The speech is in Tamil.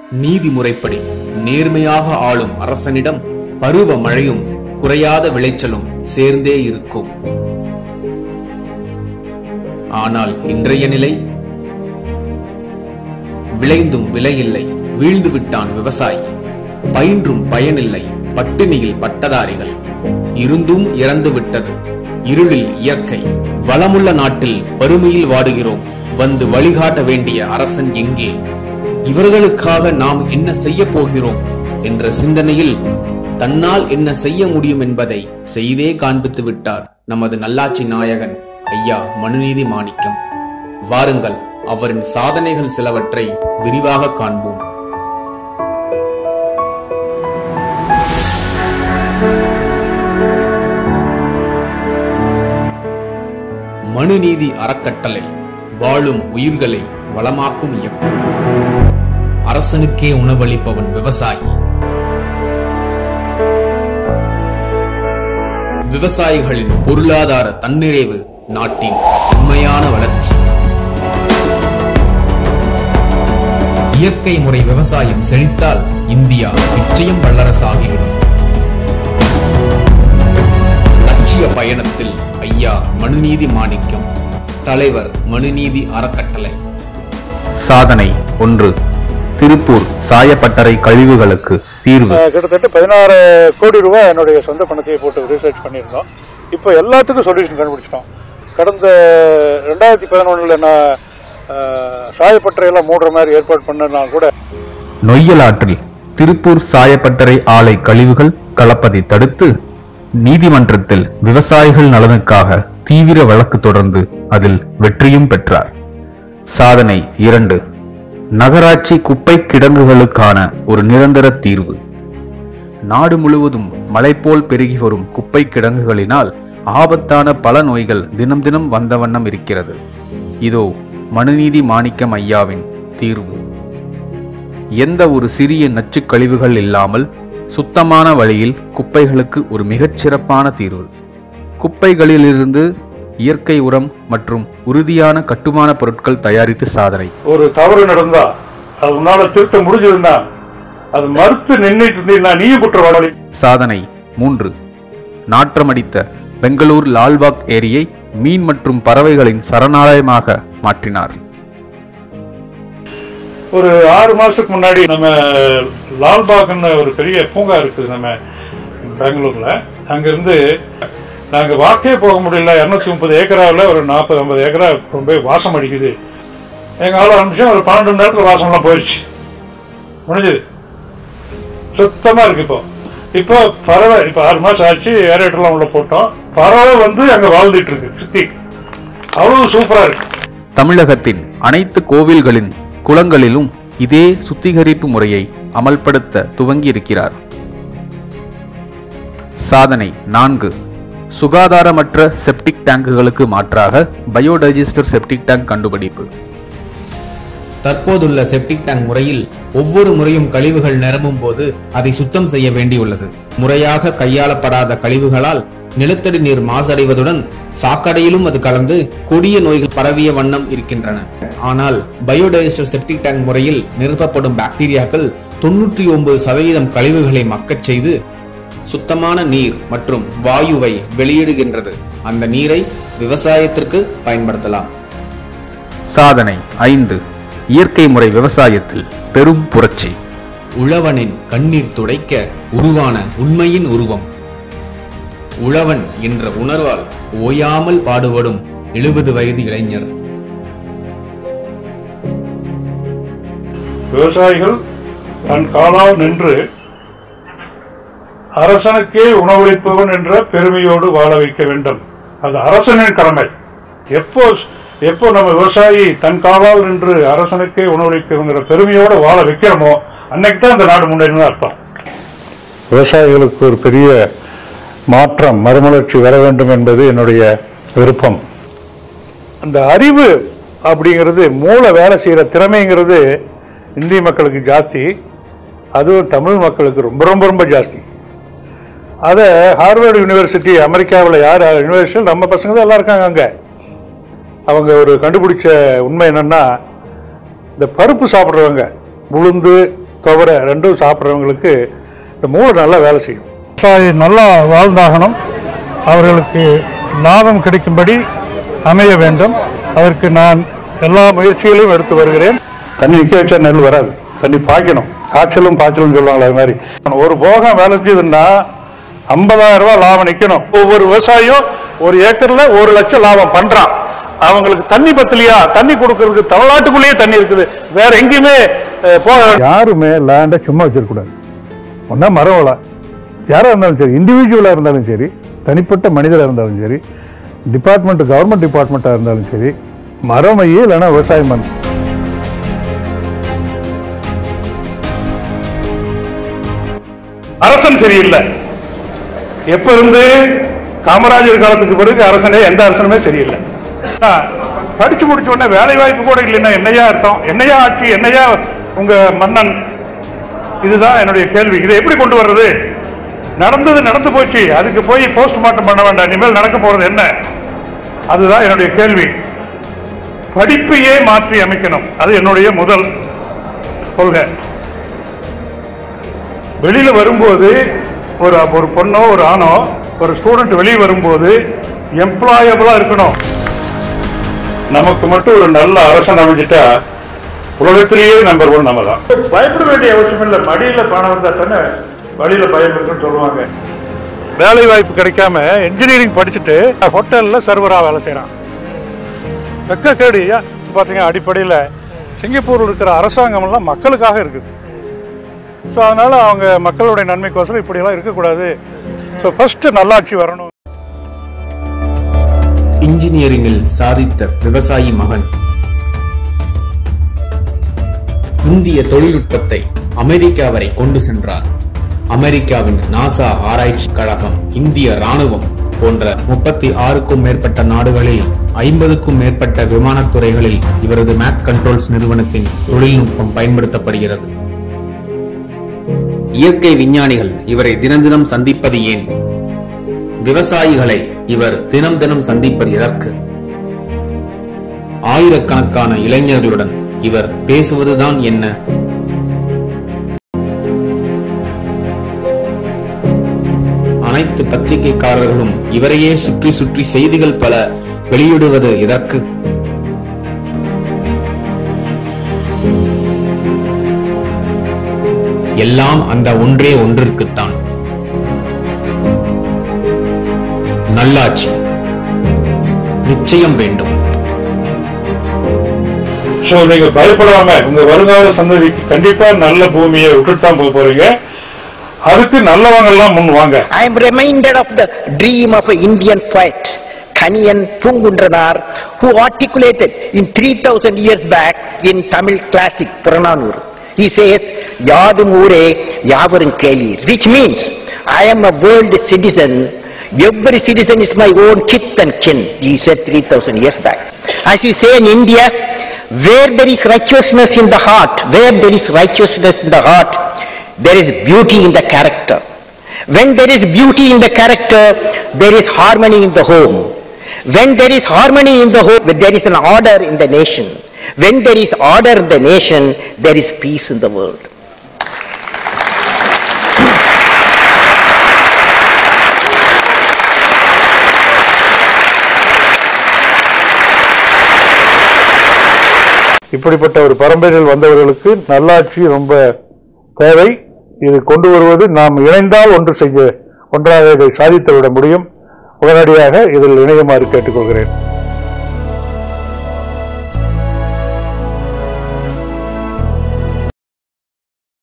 நீதிமுறைப்படி நேர்மையாக ஆளும் அரசனிடம் பருவ மழையும் குறையாத விளைச்சலும் சேர்ந்தே இருக்கும் ஆனால் இன்றைய நிலை விளைந்தும் விலையில்லை வீழ்ந்து விட்டான் விவசாயி பயின்றும் பயனில்லை பட்டினியில் பட்டதாரிகள் இருந்தும் இறந்து விட்டது இருளில் இயற்கை வளமுள்ள நாட்டில் வறுமையில் வாடுகிறோம் வந்து வழிகாட்ட வேண்டிய அரசன் எங்கே இவர்களுக்காக நாம் என்ன செய்ய போகிறோம் என்ற சிந்தனையில் தன்னால் என்ன செய்ய முடியும் என்பதை செய்தே காண்பித்து விட்டார் நமது நல்லாட்சி நாயகன் ஐயா மனுநீதி மாணிக்கம் வாருங்கள் அவரின் சாதனைகள் சிலவற்றை விரிவாக காண்போம் மனுநீதி அறக்கட்டளை வாழும் உயிர்களை வளமாக்கும் இயக்கம் அரசனுக்கே உணவளிப்பவன் விவசாயி விவசாயிகளின் பொருளாதார தன்னிறைவு நாட்டின் உண்மையான வளர்ச்சி இயற்கை முறை விவசாயம் செழித்தால் இந்தியா நிச்சயம் வல்லரசாகிவிடும் லட்சிய பயணத்தில் ஐயா மனுநீதி மாணிக்கம் தலைவர் மனுநீதி அறக்கட்டளை சாதனை ஒன்று திருப்பூர் சாயப்பட்டறை கழிவுகளுக்கு தீர்வு அஹ் கிட்டத்தட்ட பதினாறு கோடி ரூபாய் என்னுடைய சொந்த பணத்தையே போட்டு ரிசர்ச் பண்ணியிருந்தோம் இப்போ எல்லாத்துக்கும் சொல்யூஷன் கண்டுபிடிச்சிட்டோம் கடந்த ரெண்டாயிரத்தி பதினொன்றில் நான் அஹ், சாயப்பட்டறையெல்லாம் மூடுற மாதிரி ஏற்பாடு பண்ணனா கூட நொய்யலாற்றில் திருப்பூர் சாயப்பட்டறை ஆலை கழிவுகள் கலப்பதை தடுத்து நீதிமன்றத்தில் விவசாயிகள் நலனுக்காக தீவிர வழக்கு தொடர்ந்து அதில் வெற்றியும் பெற்றார் சாதனை இரண்டு நகராட்சி குப்பை கிடங்குகளுக்கான ஒரு நிரந்தர தீர்வு நாடு முழுவதும் மலை போல் பெருகி வரும் குப்பை கிடங்குகளினால் ஆபத்தான பல நோய்கள் தினம் தினம் வந்த வண்ணம் இருக்கிறது இதோ மனுநீதி மாணிக்கம் ஐயாவின் தீர்வு எந்த ஒரு சிறிய நச்சுக் கழிவுகள் இல்லாமல் சுத்தமான வழியில் குப்பைகளுக்கு ஒரு மிகச் சிறப்பான தீர்வு குப்பைகளிலிருந்து இயற்கை உரம் மற்றும் உறுதியான கட்டுமான பொருட்கள் தயாரித்து சாதனை ஒரு தவறு நடந்தா அது உன்னால திருத்த முடிஞ்சதுன்னா அது மறுத்து நின்றுட்டு இருந்தீங்கன்னா நீயும் குற்றவாளி சாதனை மூன்று நாற்றமடித்த பெங்களூர் லால்பாக் ஏரியை மீன் மற்றும் பறவைகளின் சரணாலயமாக மாற்றினார் ஒரு ஆறு மாசத்துக்கு முன்னாடி நம்ம லால்பாக்னு ஒரு பெரிய பூங்கா இருக்குது நம்ம பெங்களூர்ல அங்கிருந்து நாங்க வாக்கே போக முடியல இரநூத்தி முப்பது ஏக்கராவில் ஒரு நாற்பது ஐம்பது ஏக்கரா ரொம்ப வாசம் அடிக்குது எங்க ஆள் ஆரம்பிச்சோம் ஒரு பன்னெண்டு மணி நேரத்தில் வாசம்லாம் போயிடுச்சு முடிஞ்சது சுத்தமா இருக்கு இப்போ இப்போ பறவை இப்போ ஆறு மாசம் ஆச்சு ஏரேட்டர்லாம் உள்ள போட்டோம் பறவை வந்து அங்க வாழ்ந்துட்டு இருக்கு சுத்தி அவ்வளவு சூப்பரா இருக்கு தமிழகத்தின் அனைத்து கோவில்களின் குளங்களிலும் இதே சுத்திகரிப்பு முறையை அமல்படுத்த துவங்கியிருக்கிறார் சாதனை நான்கு சுகாதாரமற்ற செப்டிக் டேங்குகளுக்கு மாற்றாக பயோடைஜஸ்டர் செப்டிக் டேங்க் கண்டுபிடிப்பு தற்போதுள்ள செப்டிக் டேங்க் முறையில் ஒவ்வொரு முறையும் கழிவுகள் நிரம்பும் போது அதை சுத்தம் செய்ய வேண்டியுள்ளது முறையாக கையாளப்படாத கழிவுகளால் நிலத்தடி நீர் மாசடைவதுடன் சாக்கடையிலும் அது கலந்து கொடிய நோய்கள் பரவிய வண்ணம் இருக்கின்றன ஆனால் பயோடைஜஸ்டர் செப்டிக் டேங்க் முறையில் நிரப்பப்படும் பாக்டீரியாக்கள் தொன்னூற்றி ஒன்பது சதவீதம் கழிவுகளை மக்கச் செய்து சுத்தமான நீர் மற்றும் வாயுவை வெளியிடுகின்றது அந்த நீரை விவசாயத்திற்கு பயன்படுத்தலாம் சாதனை ஐந்து இயற்கை முறை விவசாயத்தில் பெரும் புரட்சி உழவனின் கண்ணீர் துடைக்க உருவான உண்மையின் உருவம் உழவன் என்ற உணர்வால் ஓயாமல் பாடுபடும் எழுபது வயது இளைஞர் விவசாயிகள் தன் காலால் நின்று அரசனுக்கே உணவளிப்பவன் என்ற பெருமையோடு வாழ வைக்க வேண்டும் அது அரசனின் கடமை எப்போ எப்போ நம்ம விவசாயி தன் காலால் நின்று அரசனுக்கே உணவளிக்கணுங்கிற பெருமையோடு வாழ வைக்கிறோமோ அன்னைக்கு தான் அந்த நாடு முன்னேறினு அர்த்தம் விவசாயிகளுக்கு ஒரு பெரிய மாற்றம் மறுமலர்ச்சி வர வேண்டும் என்பது என்னுடைய விருப்பம் அந்த அறிவு அப்படிங்கிறது மூளை வேலை செய்கிற திறமைங்கிறது இந்திய மக்களுக்கு ஜாஸ்தி அதுவும் தமிழ் மக்களுக்கு ரொம்ப ரொம்ப ரொம்ப ஜாஸ்தி அதை ஹார்வர்டு யூனிவர்சிட்டி அமெரிக்காவில் யார் யூனிவர்சிட்டி நம்ம பசங்க தான் எல்லாம் இருக்காங்க அங்கே அவங்க ஒரு கண்டுபிடிச்ச உண்மை என்னன்னா இந்த பருப்பு சாப்பிட்றவங்க உளுந்து துவரை ரெண்டும் சாப்பிட்றவங்களுக்கு இந்த மூளை நல்லா வேலை செய்யும் விவசாயி நல்லா வாழ்ந்தாகணும் அவர்களுக்கு லாபம் கிடைக்கும்படி அமைய வேண்டும் அதற்கு நான் எல்லா முயற்சிகளையும் எடுத்து வருகிறேன் தண்ணி நிற்க வச்சா நெல் வராது தண்ணி பாய்க்கணும் காய்ச்சலும் பாய்ச்சலும் சொல்லுவாங்களே அது மாதிரி ஒரு போகம் வேலை செஞ்சதுன்னா ஐம்பதாயிரம் ரூபாய் லாபம் நிற்கணும் ஒவ்வொரு விவசாயியும் ஒரு ஏக்கர்ல ஒரு லட்சம் லாபம் பண்றான் அவங்களுக்கு தண்ணி பத்தலையா தண்ணி கொடுக்கறதுக்கு தமிழ்நாட்டுக்குள்ளேயே தண்ணி இருக்குது வேற எங்கேயுமே அஹ், போக யாருமே லேண்டை சும்மா வச்சிருக்கூடாது ஒன்றா மரம் வள யாராக இருந்தாலும் சரி இண்டிவிஜுவலாக இருந்தாலும் சரி தனிப்பட்ட மனிதராக இருந்தாலும் சரி டிபார்ட்மெண்ட் கவர்மெண்ட் டிபார்ட்மெண்ட்டாக இருந்தாலும் சரி மரம் வையே இல்லைன்னா விவசாயம் பண்ணு அரசன் சரியில்லை எப்ப இருந்து காமராஜர் காலத்துக்கு பிறகு அரசனே எந்த அரசனுமே சரியில்லை ஆ, படிச்சு முடிச்ச உடனே வேலை வாய்ப்பு கூட இல்லைன்னா என்னையா அர்த்தம் என்னையா ஆட்சி என்னையா உங்க மன்னன் இதுதான் என்னுடைய கேள்வி இதை எப்படி கொண்டு வர்றது நடந்தது நடந்து போச்சு அதுக்கு போய் போஸ்ட்மார்ட்டம் பண்ண வேண்டாம் இனிமேல் நடக்க போறது என்ன அதுதான் என்னுடைய கேள்வி படிப்பையே மாற்றி அமைக்கணும் அது என்னுடைய முதல் கொள்கை வெளியில வரும்போது ஒரு ஒரு பொண்ணோ ஒரு ஆணோ ஒரு ஸ்டூடெண்ட் வெளியே வரும்போது எம்ப்ளாயபிளா இருக்கணும் நமக்கு மட்டும் ஒரு நல்ல அரசன் அமைஞ்சிட்டா உலகத்திலேயே நம்பர் ஒன் நம்ம தான் பயப்பட வேண்டிய அவசியம் இல்லை மடியில பணம் வந்தா தானே வழியில பயம் இருக்குன்னு சொல்லுவாங்க வேலை வாய்ப்பு கிடைக்காம இன்ஜினியரிங் படிச்சுட்டு ஹோட்டல்ல சர்வரா வேலை செய்யறான் வெக்க கேடு ஏன் பார்த்தீங்க அடிப்படையில் சிங்கப்பூரில் இருக்கிற அரசாங்கம் எல்லாம் மக்களுக்காக இருக்குது ஸோ அதனால அவங்க மக்களுடைய நன்மைக்கோசரம் இப்படியெல்லாம் இருக்கக்கூடாது ஸோ ஃபர்ஸ்ட் நல்லாட்சி வரணும் இன்ஜினியரிங்கில் சாதித்த விவசாயி மகன் இந்திய தொழில்நுட்பத்தை அமெரிக்கா வரை கொண்டு சென்றார் அமெரிக்காவின் நாசா ஆராய்ச்சி கழகம் இந்திய ராணுவம் போன்ற முப்பத்தி ஆறுக்கும் மேற்பட்ட நாடுகளில் ஐம்பதுக்கும் மேற்பட்ட விமானத் துறைகளில் இவரது மேக் கண்ட்ரோல்ஸ் நிறுவனத்தின் தொழில்நுட்பம் பயன்படுத்தப்படுகிறது இயற்கை விஞ்ஞானிகள் இவரை தினம் தினம் சந்திப்பது ஏன் விவசாயிகளை இவர் தினம் தினம் சந்திப்பது எதற்கு ஆயிரக்கணக்கான இளைஞர்களுடன் இவர் பேசுவதுதான் என்ன அனைத்து பத்திரிகைக்காரர்களும் இவரையே சுற்றி சுற்றி செய்திகள் பல வெளியிடுவது எதற்கு எல்லாம் அந்த ஒன்றே ஒன்றிற்குத்தான் நல்லாட்சி நிச்சயம் வேண்டும் ஸோ நீங்க பயப்படாம உங்க வருங்கால சந்ததிக்கு கண்டிப்பா நல்ல பூமியை விட்டுட்டு தான் போக போறீங்க அதுக்கு நல்லவங்க எல்லாம் முன் வாங்க I am reminded of the dream of an Indian poet, Kaniyan Pungundranar, who articulated in 3000 years back in Tamil classic Purananur. He says, Yadum ure yavarum kelir, which means, I am a world citizen, every citizen is my own kith and kin, he said 3000 years back. As we say in India, where there is righteousness in the heart, where there is righteousness in the heart, there is beauty in the character. When there is beauty in the character, there is harmony in the home. When there is harmony in the home, there is an order in the nation. When there is order in the nation, there is peace in the world. இப்படிப்பட்ட ஒரு பரம்பரையில் வந்தவர்களுக்கு நல்லாட்சி ரொம்ப தேவை இது கொண்டு வருவது நாம் இணைந்தால் ஒன்று செய்ய ஒன்றாக இதை சாதித்து விட முடியும் உடனடியாக இதில் இணையுமாறு கேட்டுக்கொள்கிறேன்